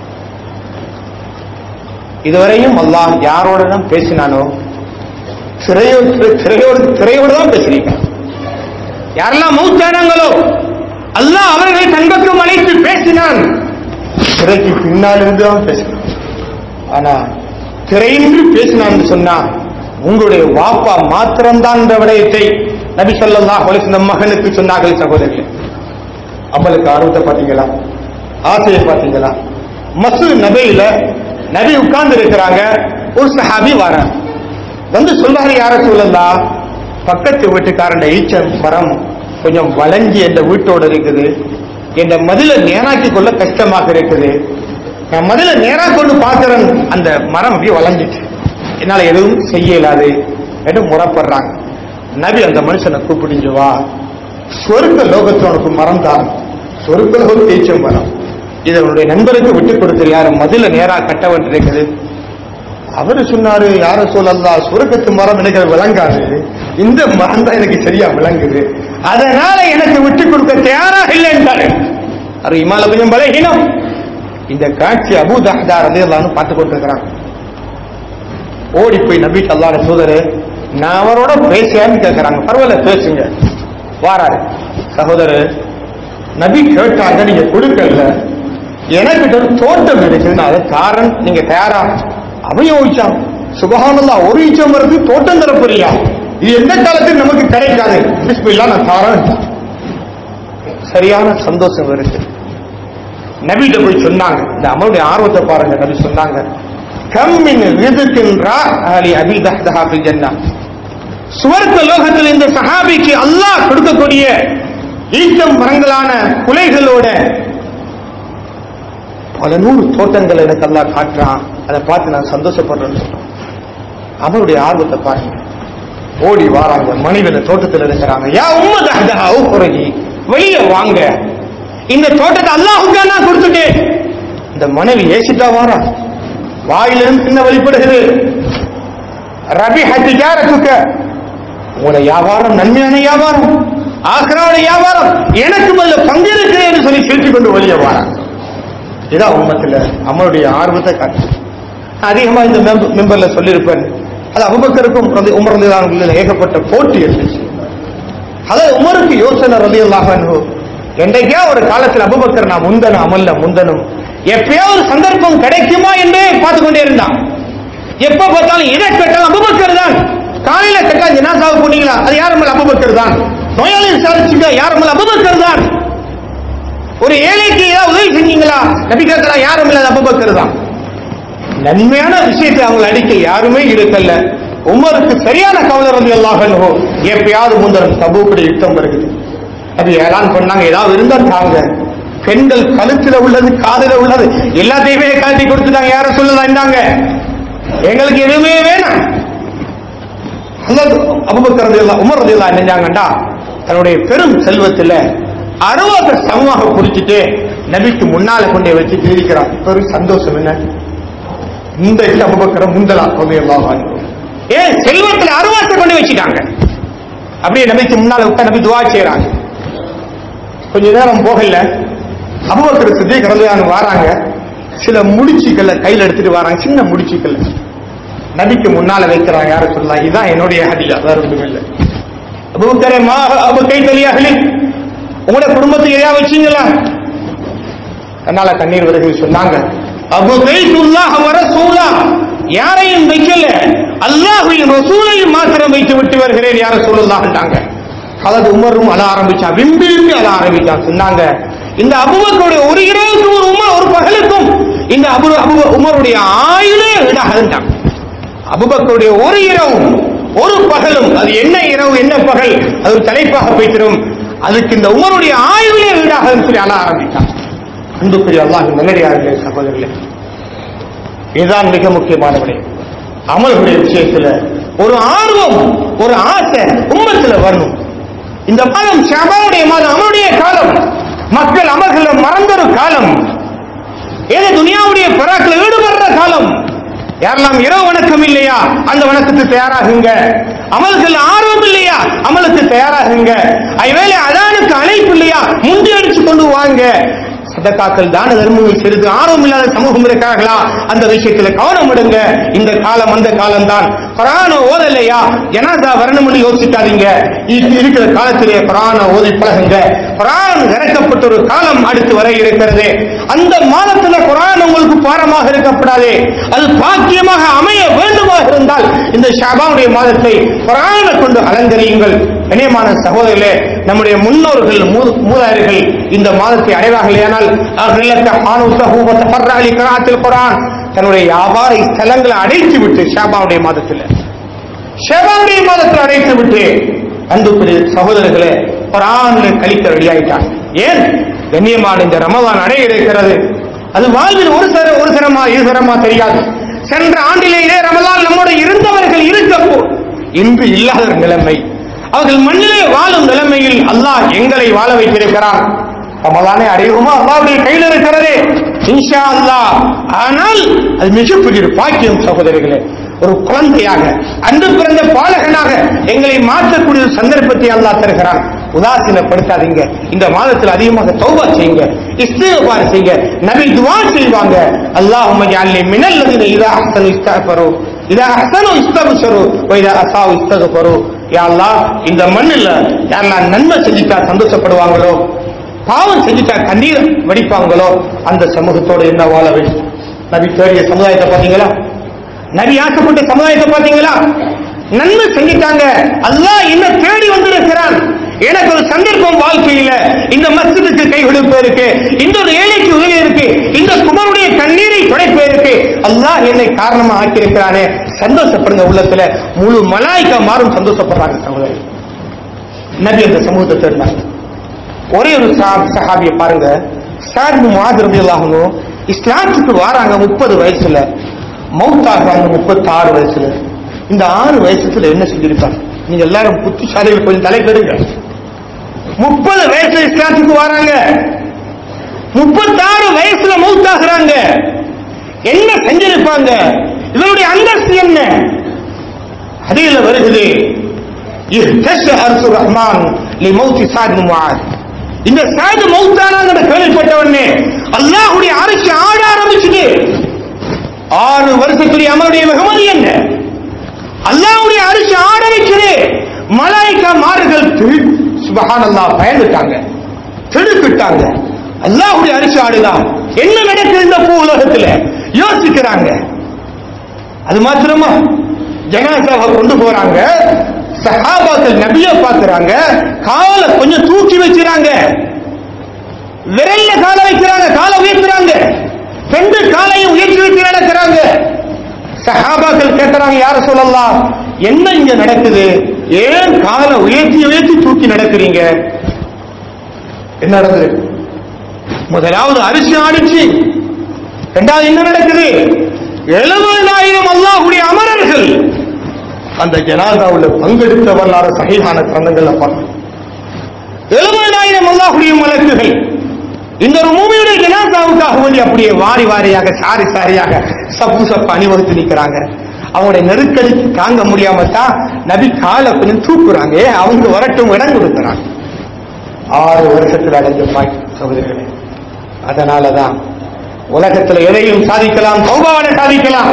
இதுவரையும் அல்லாஹ் யாரோட தான் பேசினானோ திரையோடு திரையோடு திரையோடு தான் பேசினீங்க யாரெல்லாம் மௌத்தானாங்களோ அல்லாஹ் அவர்களை தன்பக்கம் அழைத்து பேசினான் திரைக்கு பின்னால் இருந்து தான் பேசினான் ஆனா திரையின்றி பேசினான்னு சொன்னா உங்களுடைய வாப்பா மாத்திரம்தான் இந்த விடயத்தை நபி ஸல்லல்லாஹு அலைஹி வஸல்லம் மகனுக்கு சொன்னார்கள் சகோதரர்களே அமலுக்கு ஆர்வத்தை பாத்தீங்களா ஆசையை பாத்தீங்களா மசூத் நபியில நபி உட்கார்ந்து இருக்கிறாங்க ஒரு சஹாபி வரான் வந்து சொல்றாரு யார சொல்லலாம் பக்கத்து வீட்டுக்காரன் ஈச்ச மரம் கொஞ்சம் வளைஞ்சி என்ற வீட்டோட இருக்குது என்ற மதில நேராக்கி கொள்ள கஷ்டமாக இருக்குது நான் மதில நேரா கொண்டு பார்க்கிறேன் அந்த மரம் அப்படியே வளைஞ்சிட்டு என்னால எதுவும் செய்ய இயலாது என்று முறப்படுறாங்க நபி அந்த மனுஷனை கூப்பிடிஞ்சு வா சொர்க்க லோகத்துல உனக்கு மரம் தான் சொர்க்க லோகம் தேய்ச்ச மரம் இதை உன்னுடைய நண்பருக்கு விட்டு கொடுத்து யாரு மதில நேரா கட்ட வேண்டியிருக்குது அவரு சொன்னாரு யார சொல்லல்லா சுரக்கத்து மரம் எனக்கு அது விளங்காது இந்த மரம் தான் எனக்கு சரியா விளங்குது அதனால எனக்கு விட்டு கொடுக்க தயாராக இல்லை என்றாரு அது இமால கொஞ்சம் பலகீனம் இந்த காட்சி அபு தஹ்தா ரலியல்லாஹு பார்த்து கொண்டிருக்கிறாங்க ஓடி போய் நபி அல்லாஹ் சோதரே நான் அவரோட பேசியான்னு கேட்கறாங்க பரவாயில்ல பேசுங்க வாராரு சகோதரர் நபி கேட்டாங்க நீங்க கொடுக்கல எனக்கு ஒரு தோட்டம் இருக்குது நான் அதை தாரன் நீங்க தயாரா அவன் யோசிச்சான் சுபஹானல்லா ஒரு ஈச்சம் வருது தோட்டம் தரப்போறியா இது எந்த காலத்தில் நமக்கு கிடைக்காது பிஸ்மில்லா நான் தாரன் சரியான சந்தோஷம் இருக்கு நபிட்ட போய் சொன்னாங்க இந்த அமருடைய ஆர்வத்தை பாருங்க நபி சொன்னாங்க கம்மின் ரிதுக்கின்றா அலி அபி தஹ்தஹா ஃபில் ஜன்னah சுவர்க்க லோகத்தில் இந்த சஹாபிக்கு அல்லாஹ் கொடுக்கக்கூடிய ஈச்சம் மரங்களான குலைகளோட பல நூறு தோட்டங்கள் எனக்கு அல்லாஹ் காட்டுறான் அதை பார்த்து நான் சந்தோஷப்படுறேன்னு சொல்றேன் அவருடைய ஆர்வத்தை பாருங்க ஓடி வாராங்க மனைவில தோட்டத்தில் இருக்கிறாங்க யா உம்மதாக குறைஞ்சி வெளியே வாங்க இந்த தோட்டத்தை அல்லாஹுக்கா நான் கொடுத்துட்டேன் இந்த மனைவி ஏசிட்டா வாரா வாயிலிருந்து சின்ன வெளிப்படுகிறது ரபி ஹத்திகாரத்துக்க உங்களோட வியாபாரம் நன்மையான வியாபாரம் ஆக்ராவோட வியாபாரம் எனக்கு முதல்ல பங்கு இருக்கு என்று சொல்லி சிரித்து கொண்டு வெளியே வாராங்க இதான் உண்மத்தில் அம்மனுடைய ஆர்வத்தை காட்டு அதிகமா இந்த மெம்ப- மெம்பர்ல சொல்லியிருப்பேன் அது அபுபக்கருக்கும் ரதி- உமர் ரலியல்லாஹு ஏகப்பட்ட போட்டி இருந்துச்சு அதாவது உமருக்கு யோசனை ரலியல்லாஹு அன்ஹு என்றைக்கே ஒரு காலத்தில் அபுபக்கர் நான் முந்தனும் அமல்ல முந்தனும் எப்பயோ ஒரு சந்தர்ப்பம் கிடைக்குமா என்றே பார்த்து கொண்டே இருந்தான் எப்ப பார்த்தாலும் இதை கேட்டாலும் அபுபக்கர் தான் காலையில கேட்டா ஜனாசாவை போனீங்களா அது யாரும் அபுபக்கர் தான் நோயாளி விசாரிச்சுங்க யாரும் அபுபக்கர் தான் ஒரு ஏழைக்கு ஏதாவது உதவி செஞ்சீங்களா நபி கேட்கலா யாரும் இல்லாத அபுபக்கர் தான் நன்மையான விஷயத்தை அவங்க அடிக்க யாருமே இருக்கல்ல உமருக்கு சரியான கவலை வந்து எல்லாம் எப்பயாவது முந்தரம் தபூக்குடைய யுத்தம் வருகிறது அது ஏலான் பண்ணாங்க ஏதாவது இருந்தா தாங்க பெண்கள் கழுத்துல உள்ளது காதுல உள்ளது எல்லாத்தையுமே காட்டி கொடுத்துட்டாங்க யாரும் சொல்லலாம் இந்தாங்க எங்களுக்கு எதுவுமே வேணாம் அல்லது அபுபக்கர் ரலியல்லாஹு உமர் ரலியல்லாஹு நினைஞ்சாங்கண்டா தன்னுடைய பெரும் செல்வத்துல அறுபது சமமாக குறிச்சிட்டு நபிக்கு முன்னால கொண்டே வச்சு இருக்கிறார் பெரும் சந்தோஷம் என்ன இந்த அபுபக்கர முந்தலாம் ரலியல்லாஹு அன்ஹு ஏன் செல்வத்துல அறுபத்தை கொண்டு வச்சுட்டாங்க அப்படியே நபிக்கு முன்னால விட்டா நபி துவா செய்யறாங்க கொஞ்ச நேரம் போகல அபுபக்கர் சித்திக் ரலியல்லாஹு வாராங்க சில முடிச்சுக்களை கையில எடுத்துட்டு வராங்க சின்ன முடிச்சுக்களை நபிக்கு முன்னால வைக்கிறான் யார சொல்லலாம் இதுதான் என்னுடைய ஹதியா வேற ஒன்றும் இல்லை அபூக்கரே மா அபு கை தலியாகலி உங்களோட குடும்பத்துக்கு எதையா வச்சீங்களா கண்ணால கண்ணீர் வருகிறது சொன்னாங்க அபு கைத்துல்லாஹ் வர சூலா யாரையும் வைக்கல அல்லாஹையும் ரசூலையும் மாத்திரம் வைத்து விட்டு வருகிறேன் யார சொல்லலாம்ட்டாங்க அதாவது உமரும் அழ ஆரம்பிச்சா விம்பி விம்பி அழ ஆரம்பிச்சான் சொன்னாங்க இந்த அபுபக்கருடைய ஒரு இரவுக்கு ஒரு உமர் ஒரு பகலுக்கும் இந்த அபு அபு உமருடைய ஆயுளே விடாகன்றாங்க அபுபக்கருடைய ஒரு இரவும் ஒரு பகலும் அது என்ன இரவு என்ன பகல் அது ஒரு தலைப்பாக வைத்திரும் அதுக்கு இந்த உமருடைய ஆய்விலே வீடாக சொல்லி அழ ஆரம்பித்தான் அன்புக்குரிய அல்லாஹ் நல்லடியார்களே சகோதரர்களே இதுதான் மிக முக்கியமான விடயம் அமல்களுடைய விஷயத்துல ஒரு ஆர்வம் ஒரு ஆசை உம்மத்துல வரணும் இந்த மாதம் ஷாபாவுடைய மாதம் அமலுடைய காலம் மக்கள் அமல்களை மறந்தொரு காலம் ஏதோ துனியாவுடைய பராக்கில் ஈடுபடுற காலம் யாரெல்லாம் இரவு வணக்கம் இல்லையா அந்த வணக்கத்துக்கு தயாராகுங்க அமல்கள் ஆர்வம் இல்லையா அமலுக்கு தயாராகுங்க ஐவேளை அதானுக்கு அழைப்பு இல்லையா முந்தி அடிச்சு கொண்டு வாங்க சதக்காக்கள் தான தர்மங்கள் சிறிது ஆர்வம் இல்லாத சமூகம் இருக்கார்களா அந்த விஷயத்துல கவனம் எடுங்க இந்த காலம் அந்த காலம் தான் குரான ஓதலையா ஜனாதா வரணும்னு யோசிக்காதீங்க இது இருக்கிற காலத்திலே குரான ஓதி பழகுங்க குரான் இறக்கப்பட்ட ஒரு காலம் அடுத்து வர இருக்கிறது அந்த மாதத்துல குரான் உங்களுக்கு பாரமாக இருக்கப்படாதே அது பாக்கியமாக அமைய வேண்டுமாக இருந்தால் இந்த ஷாபாவுடைய மாதத்தை குரானை கொண்டு அலங்கரியுங்கள் கண்ணியமான சகோதரர்களே நம்முடைய முன்னோர்கள் மூ- மூதாதையர்கள் இந்த மாதத்தை அடைவார்களேனால் அவர்களுக்கு ஆணுத்தகூபத்த பர்றாளி கராத்தில் குரான் தன்னுடைய வியாபார ஸ்தலங்களை அடைத்து விட்டு ஷாபாவுடைய மாதத்தில் ஷாபாவுடைய மாதத்தில் அடைத்து விட்டு அன்புக்குரிய சகோதரர்களே குரான்ல கழிக்க ரெடியாயிட்டாங்க ஏன் கண்ணியமான இந்த ரமதான் அடைய இருக்கிறது அது வாழ்வில் ஒரு சர ஒரு சரமா இரு சரமா தெரியாது சென்ற ஆண்டிலே இதே ரமதான் நம்மோடு இருந்தவர்கள் இருக்கப்போ இன்று இல்லாத ஒரு நிலைமை அவர்கள் மண்ணிலே வாழும் நிலைமையில் அல்லாஹ் எங்களை வாழ வைத்திருக்கிறான் ரமலானை அடையுமா அல்லாவுடைய கையில் இருக்கிறதே இன்ஷா அல்லாஹ் ஆனால் அது மிகப்பெரிய ஒரு பாக்கியம் சகோதரிகளே ஒரு குழந்தையாக அன்று பிறந்த பாலகனாக எங்களை மாற்றக்கூடிய ஒரு சந்தர்ப்பத்தை அல்லாஹ் தருகிறான் உதாசீனப்படுத்தாதீங்க இந்த மாதத்தில் அதிகமாக தௌபா செய்யுங்க இஸ்திகபார் செய்யுங்க நபி துவா செய்வாங்க அல்லாஹும்ம ஜஅல்னி மினல் லதீன இதா அஹ்சனு இஸ்தக்பரு இதா அஹ்சனு இஸ்தக்ஷரு வ இதா அஸாவு இஸ்தக்பரு யா அல்லாஹ் இந்த மண்ணில் யாரெல்லாம் நன்மை செஞ்சுட்டா சந்தோஷப்படுவாங்களோ பாவம் செஞ்சுட்டா கண்ணீர் வடிப்பாங்களோ அந்த சமூகத்தோடு என்ன வாழ வேண்டும் நபி தேடிய சமுதாயத்தை பாத்தீங்களா நபி ஆசைப்பட்ட சமுதாயத்தை பாத்தீங்களா நன்மை செஞ்சிட்டாங்க அல்லாஹ் என்ன தேடி வந்திருக்கிறான் எனக்கு ஒரு சந்தர்ப்பம் வாழ்க்கையில இந்த மஸ்ஜிதுக்கு கை கொடுப்பதற்கு இந்த ஒரு ஏழைக்கு உதவி இருக்கு இந்த குமருடைய கண்ணீரை துடைப்பதற்கு அல்லாஹ் என்னை காரணமா ஆக்கியிருக்கிறானே சந்தோஷப்படுங்க உள்ளத்துல முழு மலாய்க்கா மாறும் சந்தோஷப்படுறாங்க சகோதரி நபி அந்த சமூகத்தை தேடினாங்க ஒரே ஒரு சஹா- சஹாபியை பாருங்க சாத் மாதிரி ஆகணும் இஸ்லாத்துக்கு வாராங்க முப்பது வயசுல மௌத்தாகிறாங்க முப்பத்தாறு வயசுல இந்த ஆறு வயசுல என்ன செஞ்சிருப்பாங்க நீங்க எல்லாரும் புத்திசாலிகள் கொஞ்சம் தலை கெடுங்க முப்பது வயசுல இஸ்லாத்துக்கு வராங்க முப்பத்தாறு வயசுல மௌத்தாகிறாங்க என்ன செஞ்சிருப்பாங்க இவருடைய அந்தஸ்து என்ன ஹதீல வருகிறது இஹ்தஷ அர்சு ரஹ்மான் லி மௌத்தி சாத் பின் முஆத் இந்த சாது மௌத்தானாங்கிற கேள்விப்பட்ட உடனே அல்லாஹ்வுடைய அரசு ஆட ஆரம்பிச்சுது ஆறு வருஷத்துடைய அமருடைய வெகுமதி என்ன அல்லாஹ்வுடைய அரசு ஆட வைக்குது மலாய்க்கா மாறுகள் சுபஹானல்லாஹ் பயந்துட்டாங்க திடுக்கிட்டாங்க அல்லாஹ்வுடைய அரசு ஆடுதான் என்ன நடக்குது இந்த பூ உலகத்துல யோசிக்கிறாங்க அது மாத்திரமா ஜனாசாவை கொண்டு போறாங்க சஹாபாக்கள் நபிய பாக்குறாங்க காலை கொஞ்சம் தூக்கி வச்சுறாங்க விரல்ல காலை வைக்கிறாங்க காலை உயர்த்துறாங்க ரெண்டு காலையும் உயர்த்தி வச்சு நடக்கிறாங்க சஹாபாக்கள் கேட்கிறாங்க யார சொல்லலாம் என்ன இங்க நடக்குது ஏன் காலை உயர்த்தி உயர்த்தி தூக்கி நடக்கிறீங்க என்ன நடக்குது முதலாவது அரிசி ஆடிச்சு இரண்டாவது என்ன நடக்குது எழுபதாயிரம் அல்லாஹுடைய அமரர்கள் அந்த ஜனாதாவுல பங்கெடுத்த வரலாறு சகிஹான கிரந்தங்கள்ல பார்க்கணும் எழுபதாயிரம் அல்லாஹுடைய மலக்குகள் இந்த ஒரு மூவியுடைய ஜனாதாவுக்காக வேண்டி அப்படியே வாரி வாரியாக சாரி சாரியாக சப்பு சப்பு அணிவகுத்து நிற்கிறாங்க அவங்களுடைய நெருக்கடிக்கு தாங்க முடியாம தான் நபி காலை கொஞ்சம் தூக்குறாங்க ஏன் அவங்க வரட்டும் இடம் கொடுக்குறாங்க ஆறு வருஷத்தில் அடைஞ்ச பாய் சகோதரர்களே அதனாலதான் உலகத்தில் எதையும் சாதிக்கலாம் தௌபாவோட சாதிக்கலாம்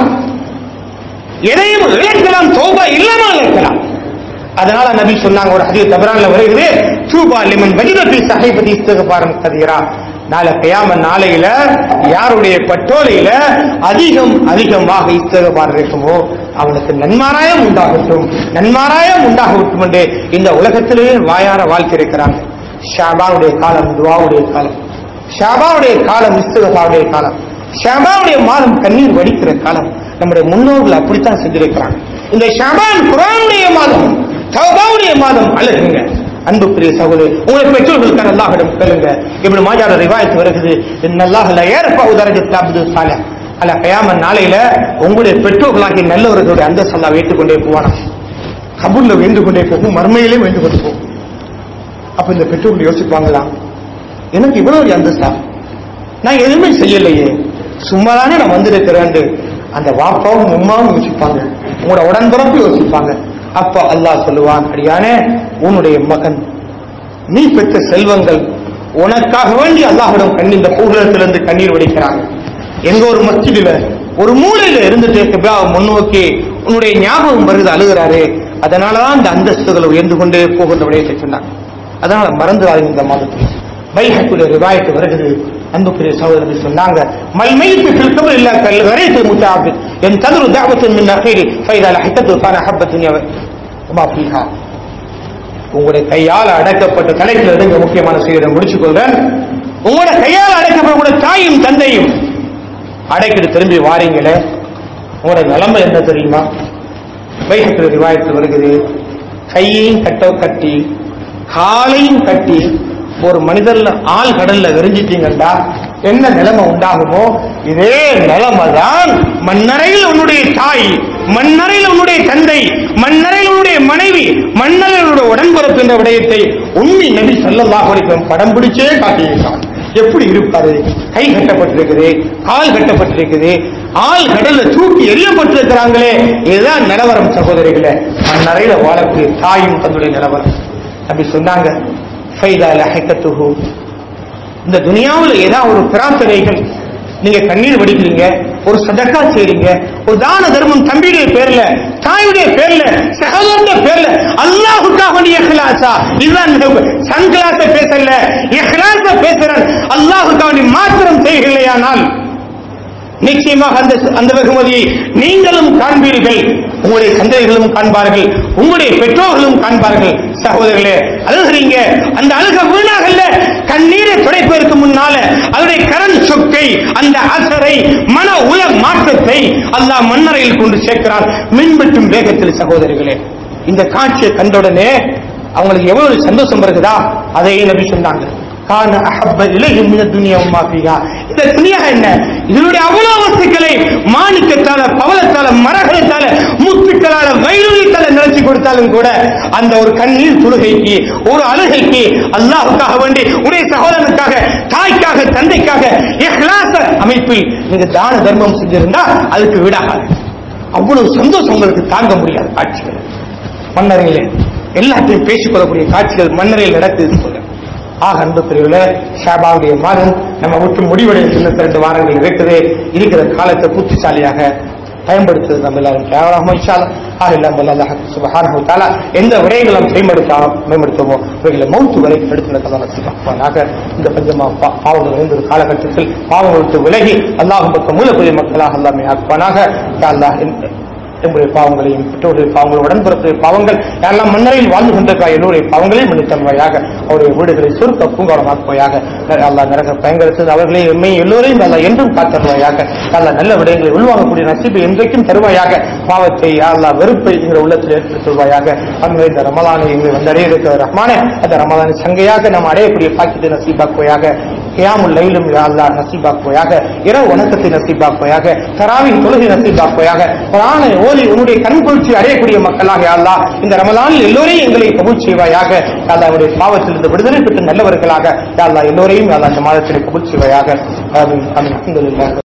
எதையும் இழக்கலாம் தௌபா இல்லாம இழக்கலாம் அதனால நபி சொன்னாங்க ஒரு ஹதீஸ் தபரான்ல வருகிறது தூபா லிமன் வஜிதபி சஹைபதி இஸ்திகபாரம் கதீரா நாளை கியாம நாளையில யாருடைய பட்டோலையில அதிகம் அதிகமாக இஸ்திகபார் இருக்குமோ அவனுக்கு நன்மாராயம் உண்டாகட்டும் நன்மாராயம் உண்டாகட்டும் என்று இந்த உலகத்திலே வாயார வாழ்க்கை இருக்கிறாங்க ஷாபாவுடைய காலம் துவாவுடைய காலம் ஷாபாவுடைய காலம் இஸ்திகபாவுடைய காலம் ஷாபாவுடைய மாதம் கண்ணீர் வடிக்கிற காலம் நம்முடைய முன்னோர்கள் அப்படித்தான் செஞ்சிருக்கிறாங்க இந்த ஷாபான் குரானுடைய மாதம் தௌபாவுடைய மாதம் அழகுங்க அன்புக்குரிய சகோதரி உங்களை பெற்றோர்களுக்கான அல்லாஹிடம் கேளுங்க இப்படி மாஜார ரிவாயத்து வருகிறது இன்னல்லாஹ் ல யர்ஃபஉ தரஜத்த அப்து சாலிஹ் அல்ல கயாம நாளையில உங்களுடைய பெற்றோர்களாகிய நல்லவர்களுடைய அந்த சல்லா ஏற்றுக்கொண்டே போவானா கபூர்ல வேண்டு கொண்டே போகும் மர்மையிலே வேண்டு கொண்டு போகும் அப்ப இந்த பெற்றோர்கள் யோசிப்பாங்களா எனக்கு இவ்வளவு அந்தஸ்தா நான் எதுவுமே செய்யலையே சும்மாதானே நான் வந்திருக்கிறேன் அந்த வாப்பாவும் உம்மாவும் யோசிப்பாங்க உங்களோட உடன்பிறப்பு யோசிப்பாங்க அப்ப அல்லாஹ் சொல்லுவான் அடியானே உன்னுடைய மகன் நீ பெற்ற செல்வங்கள் உனக்காக வேண்டி அல்லாஹ்விடம் கண்ணி இந்த பூகலத்திலிருந்து கண்ணீர் வடிக்கிறாங்க எங்க ஒரு மஸ்ஜிதுல ஒரு மூலையில இருந்துட்டு கிப்லாவை முன்னோக்கி உன்னுடைய ஞாபகம் வருது அழுகிறாரு அதனாலதான் இந்த அந்தஸ்துகள் உயர்ந்து கொண்டே போகின்ற விடயத்தை சொன்னாங்க அதனால மறந்துடாதீங்க இந்த மாதத்தில் பைஹக்குடைய ரிவாயத்து வருகிறது அன்புக்குரிய சகோதரர்கள் சொன்னாங்க மல் மைத்து ஃபில் கபர் இல்லா கல் வரைத்து முத்தாபித் என் ததுரு தாவத்தின் மின் அகீரி ஃபைதா லஹத்தத்து கான ஹப்பத்தின் வமா ஃபீஹா உங்களுடைய கையால் அடக்கப்பட்ட தலைக்கில் இருந்து முக்கியமான செய்தியை முடிச்சுக் கொள்றேன் உங்களோட கையால் அடைக்கப்பட்ட உங்களோட தாயும் தந்தையும் அடைக்கிட்டு திரும்பி வாரீங்களே உங்களோட நிலைமை என்ன தெரியுமா வைகத்தில் ரிவாயத்தில் வருகிறது கையையும் கட்ட கட்டி காலையும் கட்டி ஒரு மனிதர்ல ஆள் கடல்ல விரிஞ்சிட்டீங்கடா என்ன நிலைமை உண்டாகுமோ இதே நிலைமை தான் மண்ணறையில் உன்னுடைய தாய் மண்ணறையில் உன்னுடைய தந்தை மண்ணறையில் உன்னுடைய மனைவி மண்ணறையில் உன்னுடைய உடன்பிறப்பு என்ற விடயத்தை உண்மை நபி ஸல்லல்லாஹு அலைஹி வஸல்லம் படம் பிடிச்சே காட்டியிருக்கான் எப்படி இருப்பாரு கை கட்டப்பட்டிருக்குது கால் கட்டப்பட்டிருக்குது ஆள் கடல்ல தூக்கி எரியப்பட்டிருக்கிறாங்களே இதுதான் நிலவரம் சகோதரிகளே மண்ணறையில வாழக்கூடிய தாயும் தன்னுடைய நிலவரம் அப்படி சொன்னாங்க ஃபைதா லஹக்கத்துஹு இந்த துனியாவுல ஏதாவது ஒரு பிரார்த்தனைகள் நீங்க கண்ணீர் வடிக்கிறீங்க ஒரு சதக்கா செய்றீங்க ஒரு தான தர்மம் தம்பியுடைய பேர்ல தாயுடைய பேர்ல சகோதரனுடைய பேர்ல அல்லாஹுக்காக வேண்டிய இஹ்லாஸா இதுதான் சன்கிளாஸ பேசல இஹ்லாஸ பேசுறேன் அல்லாஹுக்காக வேண்டி மாத்திரம் செய்கிறீர்களேயானால் நிச்சயமாக அந்த அந்த வெகுமதியை நீங்களும் காண்பீர்கள் உங்களுடைய சந்தைகளும் காண்பார்கள் உங்களுடைய பெற்றோர்களும் காண்பார்கள் சகோதரர்களே அழுகிறீங்க அந்த அழுக வீணாகல்ல கண்ணீரை துடைப்பதற்கு முன்னால அதனுடைய கரண் சொக்கை அந்த அசரை மன உல மாற்றத்தை அல்லாஹ் மன்னரையில் கொண்டு சேர்க்கிறான் மின்வெட்டும் வேகத்தில் சகோதரிகளே இந்த காட்சியை கண்டவுடனே அவங்களுக்கு எவ்வளவு சந்தோஷம் வருகுதா அதையே நபி சொன்னாங்க கான அஹப்ப இலைஹிம் மின துனியா வமா ஃபீஹா இந்த துனியா என்ன இதனுடைய அவ்வளவு வஸ்துக்களை மாணிக்கத்தால பவளத்தால மரகத்தால முத்துக்களால வைரூரியத்தால நினைச்சு கொடுத்தாலும் கூட அந்த ஒரு கண்ணீர் துழுகைக்கு ஒரு அழுகைக்கு அல்லாஹுக்காக வேண்டி உடைய சகோதரனுக்காக தாய்க்காக தந்தைக்காக இஹ்லாஸ அமைப்பில் நீங்க தான தர்மம் செஞ்சிருந்தா அதுக்கு விடாகாது அவ்வளவு சந்தோஷம் உங்களுக்கு தாங்க முடியாது காட்சிகள் மன்னரையிலே எல்லாத்தையும் பேசிக்கொள்ளக்கூடிய காட்சிகள் மன்னரையில் நடக்குது சொல்ல ஆக அன்பு பிரிவுல ஷாபாவுடைய மாதம் நம்ம விட்டு முடிவடைய இன்னும் ரெண்டு வாரங்கள் இருக்குது இருக்கிற காலத்தை புத்திசாலியாக பயன்படுத்துவது நம்ம எல்லாரும் கேவலமாக இன்ஷால்லா ஆக இல்லாம அல்லாஹ் சுபஹானஹு தஆலா எந்த விடயங்களை நாம் மேம்படுத்தா மேம்படுத்துவோமோ அவைகளை மௌத்து வரை எடுத்து நடக்கலாம் நசிப்பாக இந்த பஞ்சமா பா- பாவங்கள் நிறைந்த ஒரு காலகட்டத்தில் பாவங்கள் விட்டு விலகி அல்லாஹ் பக்கம் மூலப்பொரிய மக்களாக எல்லாமே ஆக்குவானாக யா அல்லாஹ் நம்முடைய பாவங்களையும் பெற்றோருடைய பாவங்கள் உடன்புறத்துடைய பாவங்கள் யாரெல்லாம் மன்னரையில் வாழ்ந்து கொண்டிருக்கா எல்லோருடைய பாவங்களையும் மன்னித்தன்மையாக அவருடைய வீடுகளை சுருக்க பூங்காரமாக்குவாயாக அல்லா நரக பயங்கரத்தில் அவர்களே எம்மை எல்லோரையும் அல்ல என்றும் காத்தருவாயாக அல்ல நல்ல விடயங்களை உள்வாங்கக்கூடிய நசீபை என்றைக்கும் தருவாயாக பாவத்தை அல்லா வெறுப்பை எங்கள் உள்ளத்தில் ஏற்படுத்துவாயாக அந்த இந்த ரமலானை எங்களை வந்தடைய இருக்கிற ரஹ்மான அந்த ரமலானை சங்கையாக நாம் அடையக்கூடிய பாக்கியத்தை நசீபாக்குவாயாக கியாமுல் லைலும் யா அல்லாஹ் நசீபாக்குவாயாக இரவு வணக்கத்தை நசீபாக்குவாயாக தராவின் தொழுகை நசீபாக்குவாயாக குரானை ஓதி உன்னுடைய கண்குளிர்ச்சி அடையக்கூடிய மக்களாக யா அல்லாஹ் இந்த ரமலானில் எல்லோரையும் எங்களை கபூல் செய்வாயாக யா அல்லாஹ் உடைய பாவத்திலிருந்து விடுதலை பெற்று நல்லவர்களாக யா அல்லாஹ் எல்லோரையும் யா அல்லாஹ் இந்த மாதத்தில் கபூல் செய்வாயாக ஆமீன் ஆமீன் அல்ஹம்துலில்லாஹ்